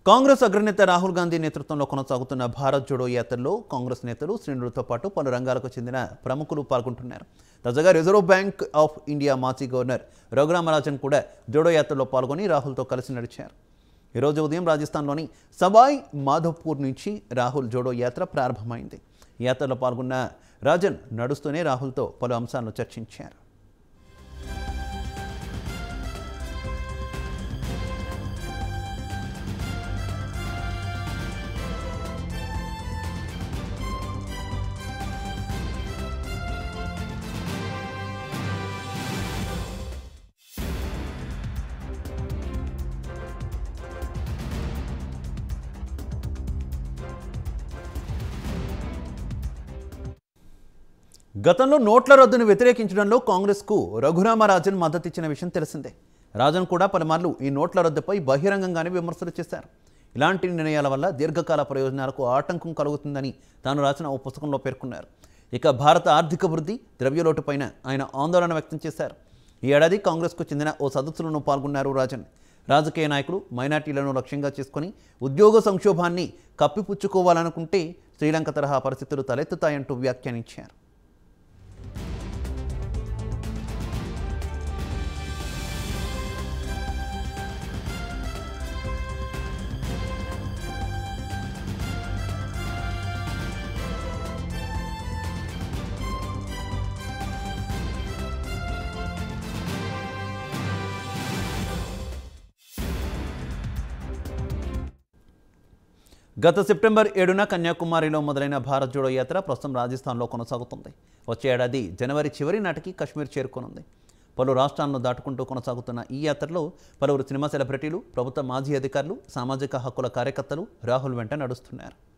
కాంగ్రెస్ అగ్రనేత రాహుల్ గాంధీ నేతృత్వంలో కొనసాగుతున్న భారత్ జోడో యాత్రలో కాంగ్రెస్ నేతలు శ్రేణులతో పాటు పలు రంగాలకు చెందిన ప్రముఖులు పాల్గొంటున్నారు తాజాగా రిజర్వ్ బ్యాంక్ ఆఫ్ ఇండియా మాజీ గవర్నర్ రఘురామరాజన్ కూడా జోడో యాత్రలో పాల్గొని రాహుల్తో కలిసి నడిచారు ఈరోజు ఉదయం రాజస్థాన్లోని సబాయ్ మాధవ్పూర్ నుంచి రాహుల్ జోడో యాత్ర ప్రారంభమైంది ఈ యాత్రలో పాల్గొన్న రాజన్ నడుస్తూనే రాహుల్తో పలు అంశాలను చర్చించారు గతంలో నోట్ల రద్దును వ్యతిరేకించడంలో కాంగ్రెస్కు రఘురామరాజన్ మద్దతిచ్చిన విషయం తెలిసిందే రాజన్ కూడా పలుమార్లు ఈ నోట్ల రద్దుపై బహిరంగంగానే విమర్శలు చేశారు ఇలాంటి నిర్ణయాల వల్ల దీర్ఘకాల ప్రయోజనాలకు ఆటంకం కలుగుతుందని తాను రాసిన ఓ పుస్తకంలో పేర్కొన్నారు ఇక భారత ఆర్థిక వృద్ధి ద్రవ్యలోటుపైన ఆయన ఆందోళన వ్యక్తం చేశారు ఈ ఏడాది కాంగ్రెస్కు చెందిన ఓ సదస్సులను పాల్గొన్నారు రాజన్ రాజకీయ నాయకులు మైనార్టీలను లక్ష్యంగా చేసుకొని ఉద్యోగ సంక్షోభాన్ని కప్పిపుచ్చుకోవాలనుకుంటే శ్రీలంక తరహా పరిస్థితులు తలెత్తుతాయంటూ వ్యాఖ్యానించారు గత సెప్టెంబర్ ఏడున కన్యాకుమారిలో మొదలైన భారత్ జోడో యాత్ర ప్రస్తుతం రాజస్థాన్లో కొనసాగుతుంది వచ్చే ఏడాది జనవరి చివరి నాటికి కశ్మీర్ చేరుకోనుంది పలు రాష్ట్రాలను దాటుకుంటూ కొనసాగుతున్న ఈ యాత్రలో పలువురు సినిమా సెలబ్రిటీలు ప్రభుత్వ మాజీ అధికారులు సామాజిక హక్కుల కార్యకర్తలు రాహుల్ వెంట నడుస్తున్నారు